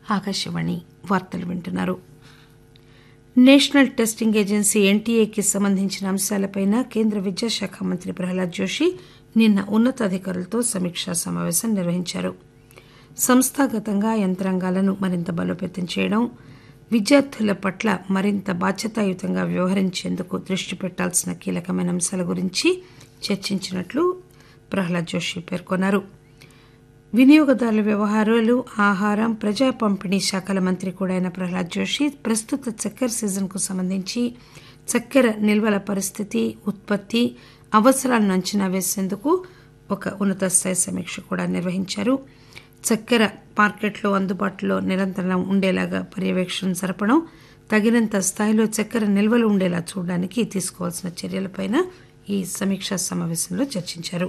ఆకాశవాణి వార్తలు వింటున్నారు national testing agency ఎన్టీఏకి సంబంధించిన అంశాలపై కేంద్ర విద్యాశాఖ మంత్రి ప్రహ్లాద్ జోషి నిన్న ఉన్నతాధికారులతో సమీక్షా సమావేశం నిర్వహించారు సంస్థాగతంగా యంత్రాంగాలను మరింత బలోపేతం చేయడం విద్యార్థుల పట్ల మరింత బాధ్యతాయుతంగా వ్యవహరించేందుకు దృష్టి పెట్టాల్సిన కీలకమైన అంశాల గురించి చర్చించినట్లు ప్రహ్లాద్ జోషి పేర్కొన్నారు వినియోగదారుల వ్యవహారాలు ఆహారం ప్రజా పంపిణీ శాఖల మంత్రి కూడా అయిన ప్రహ్లాద్ జోషి ప్రస్తుత చక్కెర సీజన్కు సంబంధించి చక్కెర నిల్వల పరిస్థితి ఉత్పత్తి అవసరాలను అంచనా వేసేందుకు ఒక ఉన్నత స్థాయి సమీక్ష కూడా నిర్వహించారు చక్కెర మార్కెట్లో అందుబాటులో నిరంతరం ఉండేలాగా పర్యవేక్షణ జరపడం తగినంత స్థాయిలో చక్కెర నిల్వలు ఉండేలా చూడడానికి తీసుకోవాల్సిన చర్యలపైన ఈ సమీక్షా సమావేశంలో చర్చించారు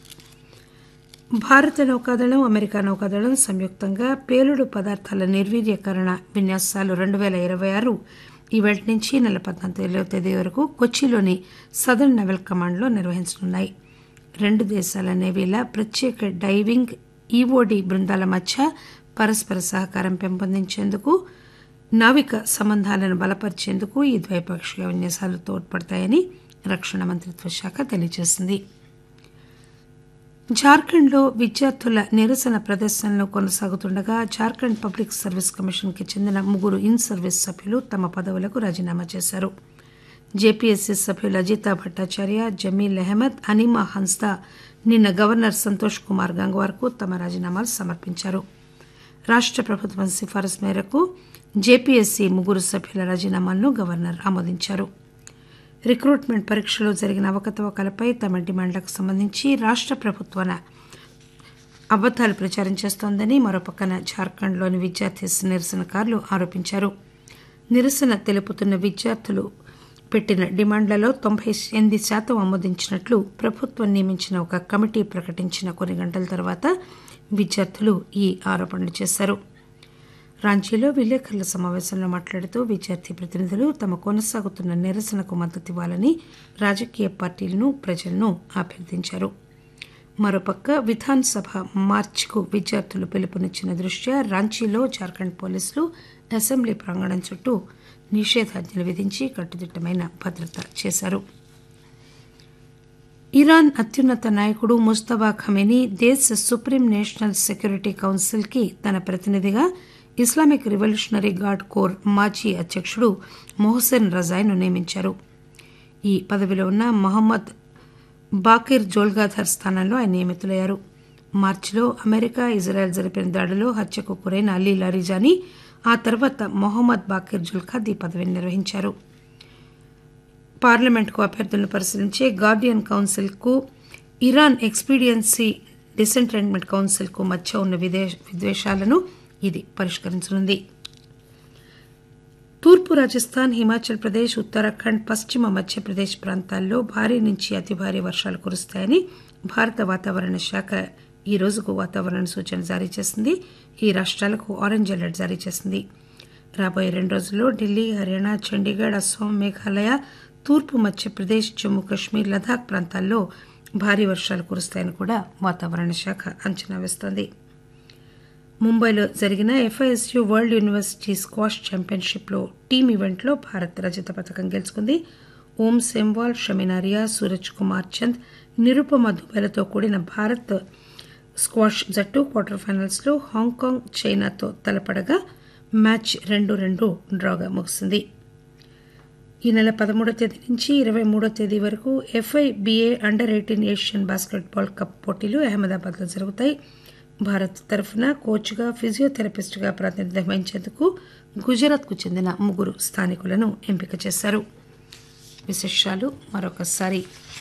భారత నౌకాదళం అమెరికా నౌకాదళం సంయుక్తంగా పేలుడు పదార్థాల నిర్వీర్యకరణ విన్యాసాలు రెండు పేల ఇరవై ఆరు ఈవేళ నుంచి నెల పద్నాలుగో తేదీ వరకు కొచ్చిలోని సదర్న్ నెవల్ కమాండ్లో నిర్వహించనున్నాయి రెండు దేశాల నేవీల ప్రత్యేక డైవింగ్ ఈఓడి బృందాల మధ్య పరస్పర సహకారం పెంపొందించేందుకు నావిక సంబంధాలను బలపరిచేందుకు ఈ ద్వైపాక్షిక విన్యాసాలు తోడ్పడతాయని రక్షణ మంత్రిత్వ శాఖ తెలియజేసింది జార్ఖండ్లో విద్యార్థుల నిరసన ప్రదర్శనలు కొనసాగుతుండగా జార్ఖండ్ పబ్లిక్ సర్వీస్ కమిషన్కి చెందిన ముగ్గురు ఇన్ సర్వీస్ సభ్యులు తమ పదవులకు రాజీనామా చేశారు జేపీఎస్సీ సభ్యులు అజితా భట్టాచార్య జమీల్ అహ్మద్ అనిమా హన్స్దా నిన్న గవర్నర్ సంతోష్ కుమార్ గంగ్వార్కు తమ రాజీనామాలు సమర్పించారు రాష్ట ప్రభుత్వం సిఫారసు మేరకు జేపీఎస్సీ ముగ్గురు సభ్యుల రాజీనామాలను గవర్నర్ ఆమోదించారు రిక్రూట్మెంట్ పరీక్షలో జరిగిన అవకతవకలపై తమ డిమాండ్లకు సంబంధించి రాష్ట ప్రభుత్వం అబద్దాలు ప్రచారం చేస్తోందని మరోపక్కన జార్ఖండ్లోని విద్యార్థి నిరసనకారులు ఆరోపించారు నిరసన తెలుపుతున్న విద్యార్థులు పెట్టిన డిమాండ్లలో తొంభై ఎనిమిది శాతం ఆమోదించినట్లు ప్రభుత్వం నియమించిన ఒక కమిటీ ప్రకటించిన కొన్ని గంటల తర్వాత విద్యార్థులు ఈ ఆరోపణలు చేశారు రాంచీలో విలేకరుల సమావేశంలో మాట్లాడుతూ విద్యార్థి ప్రతినిధులు తమ కొనసాగుతున్న నిరసనకు మద్దతివ్వాలని రాజకీయ పార్టీలను ప్రజలను అభ్యర్థించారు మరోపక్క విధాన్ సభ మార్చికు విద్యార్థులు పిలుపునిచ్చిన దృష్ట్యా రాంచీలో జార్ఖండ్ పోలీసులు అసెంబ్లీ ప్రాంగణం చుట్టూ నిషేధాజ్ఞలు విధించి కట్టుదిట్టమైన భద్రత చేశారు ఇరాన్ అత్యున్నత నాయకుడు ముస్తఫా ఖమేనీ దేశ సుప్రీం నేషనల్ సెక్యూరిటీ కౌన్సిల్ కి తన ప్రతినిధిగా ఇస్లామిక్ రివల్యూషనరీ గార్డ్ కోర్ మాజీ అధ్యకుడు మొహసెన్ రజాయ్ను నియమించారు ఈ పదవిలో ఉన్న మహమ్మద్ బాకిర్ జోల్గాధర్ స్థానంలో ఆయన నియమితులయ్యారు మార్చిలో అమెరికా ఇజ్రాయెల్ జరిపిన దాడిలో హత్యకు గురైన అలీ లారిజాని ఆ తర్వాత మొహమ్మద్ బాకిర్ జుల్ఖాద్ ఈ పదవిని నిర్వహించారు పార్లమెంట్కు అభ్యర్థులను పరిశీలించే గార్డియన్ కౌన్సిల్కు ఇరాన్ ఎక్స్పీడియన్సీ డిసెంట్రెంట్మెంట్ కౌన్సిల్కు మధ్య ఉన్న విద్వేషాలను ఇది పరిష్కరించనుంది తూర్పు రాజస్థాన్ హిమాచల్ ప్రదేశ్ ఉత్తరాఖండ్ పశ్చిమ మధ్యప్రదేశ్ ప్రాంతాల్లో భారీ నుంచి అతి భారీ వర్షాలు కురుస్తాయని భారత వాతావరణ శాఖ ఈ రోజుకు వాతావరణ సూచన జారీ చేసింది ఈ రాష్ట్రాలకు ఆరెంజ్ అలర్ట్ జారీ చేసింది రాబోయే రెండు రోజుల్లో ఢిల్లీ హర్యానా చండీగఢ్ అస్సాం మేఘాలయ తూర్పు మధ్యప్రదేశ్ జమ్మూ కశ్మీర్ లదాఖ్ ప్రాంతాల్లో భారీ వర్షాలు కురుస్తాయని కూడా వాతావరణ శాఖ అంచనా వేస్తోంది ముంబైలో జరిగిన ఎఫ్ఐఎస్యు వరల్డ్ యూనివర్సిటీ స్క్వాష్ ఛాంపియన్షిప్లో టీమ్ ఈవెంట్లో భారత్ రజత పథకం గెలుచుకుంది ఓం సెంవాల్ షమినారియా సూరజ్ కుమార్ చంద్ నిరుపమ దుబేలతో కూడిన భారత్ స్క్వాష్ జట్టు క్వార్టర్ ఫైనల్స్లో హాంకాంగ్ చైనాతో తలపడగా మ్యాచ్ రెండు రెండు డ్రాగా ముగిసింది ఈ నెల పదమూడో తేదీ నుంచి ఇరవై మూడో తేదీ వరకు FIBA under eighteen Asian basketball cup పోటీలు అహ్మదాబాద్లో జరుగుతాయి భారత్ తరఫున కోచ్గా ఫిజియోథెరపిస్ట్గా ప్రాతినిధ్యం వహించేందుకు గుజరాత్కు చెందిన ముగ్గురు స్థానికులను ఎంపిక చేశారు విశేషాలు మరొకసారి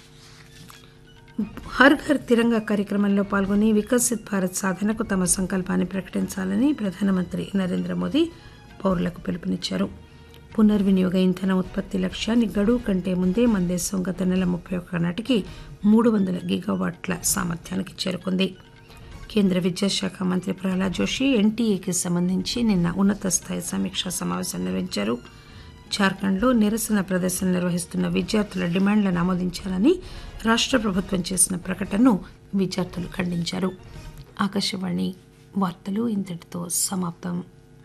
హర్ ఘర్ తిరంగా కార్యక్రమంలో పాల్గొని వికసిత్ భారత్ సాధనకు తమ సంకల్పాన్ని ప్రకటించాలని ప్రధానమంత్రి నరేంద్ర మోదీ పౌరులకు పిలుపునిచ్చారు పునర్వినియోగ ఇంధన ఉత్పత్తి లక్ష్యాన్ని గడువు కంటే ముందే మన దేశం గత నెల ముప్పై ఒక్క నాటికి మూడు వందల గిగావాట్ల సామర్థ్యానికి చేరుకుంది కేంద్ర విద్యాశాఖ మంత్రి ప్రహ్లాద్ జోషి ఎన్టీఏకి సంబంధించి నిన్న ఉన్నత స్థాయి సమీక్షా సమావేశం నిర్వహించారు జార్ఖండ్లో నిరసన ప్రదర్శన నిర్వహిస్తున్న విద్యార్థుల డిమాండ్లను ఆమోదించాలని రాష్ట ప్రభుత్వం చేసిన ప్రకటనను విద్యార్థులు ఖండించారు ఆకాశవాణి వార్తలు ఇంతటితో సమాప్తం